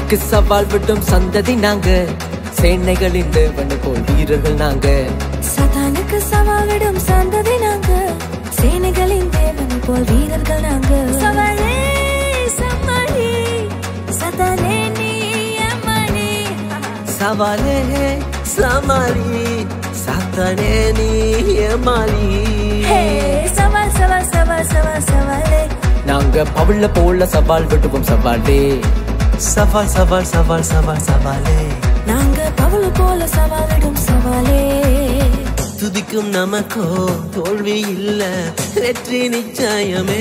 சத்தானுக்கு சவால் விடும் சந்ததி நாங்க சேனைகளின் தேவனு போல் வீரர்கள் நாங்க சதானுக்கு சவாலிடும் சந்ததி நாங்க சேனைகளின் தேவன் போல் வீரர்கள் நாங்க சவாலே சமாளி சதானே நீ அம்மாளி சவாலே சமாளி சாத்தானே நீ ஏமாளி ஹே சவால் சவால் சவால் சவால் சவாலே நாங்க பவுள்ள போல சவால் விடுவோம் சவாலே சவால் சவால் சவால் சவால் சவாலே நாங்க பவுல் போல சவாலிடும் சவாலே துதிக்கும் நமக்கோ தோல்வி இல்ல வெற்றி நிச்சயமே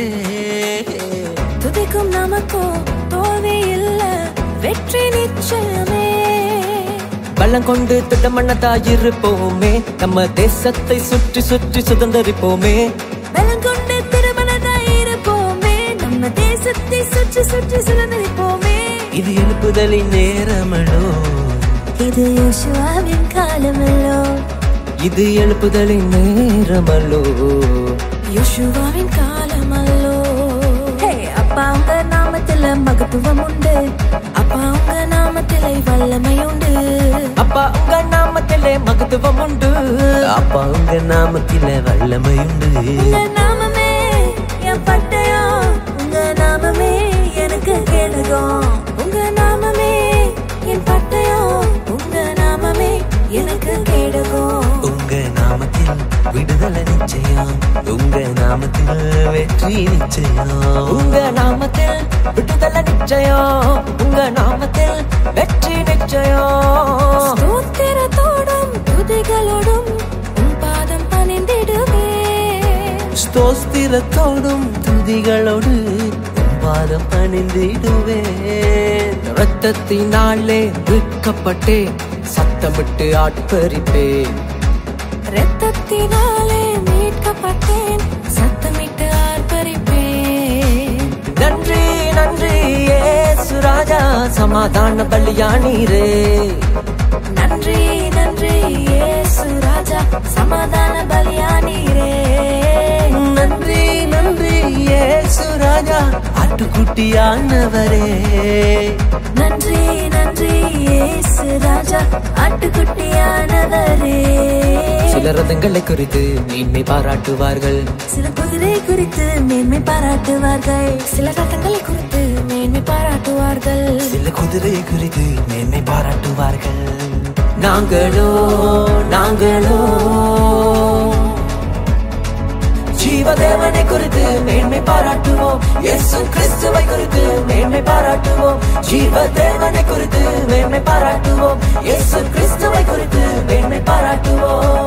துதிக்கும் நமக்கோ தோல்வி இல்ல வெற்றி நிச்சயமே பலம் கொண்டு திட்டமன்னதா இருப்போமே நம்ம தேசத்தை சுற்றி சுற்றி சுதந்திரிப்போமே பலம் கொண்டு திருமணதாய் இருப்போமே நம்ம தேசத்தை சுற்றி சுற்றி சுதந்திரிப்போமே இது எழுப்புதலின் நேரமளோ இது யோசுவாவின் காலமல்லோ இது எழுப்புதலின் நேரமல்லோ யோசுவாவின் காலமல்லோ ஹே அப்பா உங்க நாமத்துல மகத்துவம் உண்டு அப்பா உங்க நாமத்திலே வல்லமை உண்டு அப்பா உங்க நாமத்திலே மகத்துவம் உண்டு அப்பா உங்க நாமத்தில வல்லமையுண்டு உங்க நாமமே என் பட்டயம் உங்க நாமமே எனக்கு கேளுகம் உங்க நாமமே என் பட்டயம் உங்க நாமமே எனக்கு கேளுகம் உங்க நாமத்தில் விடுதலை நிச்சயம் உங்க நாமத்தில் வெற்றி நிச்சயம் உங்க நாமத்தில் விடுதலை நிச்சயம் உங்க நாமத்தில் வெற்றி நிச்சயம் ஸ்தோத்திரத்தோடும் துதிகளோடும் உன் பாதம் பணிந்திடுவே ஸ்தோஸ்திரத்தோடும் துதிகளோடு உன் பாதம் பணிந்திடுவேன் ரத்தத்தினாலே மீட்கப்பட்டே சத்தமிட்டு ஆட்பரிப்பேன் இரத்தத்தினாலே மீட்கப்பட்டேன் சத்தமிட்டு ஆர்ப்பரிப்பேன் நன்றி நன்றி ஏசு ராஜா சமாதான பலியானீரே நன்றி நன்றி இயேசு ராஜா சமாதான பலியானீரே நன்றி நன்றி ஏசு ராஜா ஆட்டுக்குட்டியானவரே நன்றி நன்றி இயேசு ராஜா ஆட்டுக்குட்டியானவரே சில ரதங்களை குறித்து மேன்மை பாராட்டுவார்கள் சில குதிரை குறித்து மேன்மை பாராட்டுவார்கள் சில ரத்தங்களை குறித்து மேன்மை பாராட்டுவார்கள் சில குதிரை குறித்து மேன்மை பாராட்டுவார்கள் நாங்களோ நாங்களோ ஜீவதேவனை குறித்து மேன்மை பாராட்டுவோம் இயேசு கிறிஸ்துவை குறித்து மேன்மை பாராட்டுவோம் ஜீவதேவனை குறித்து மேன்மை பாராட்டுவோம் இயேசு கிறிஸ்துவை குறித்து மேன்மை பாராட்டுவோம்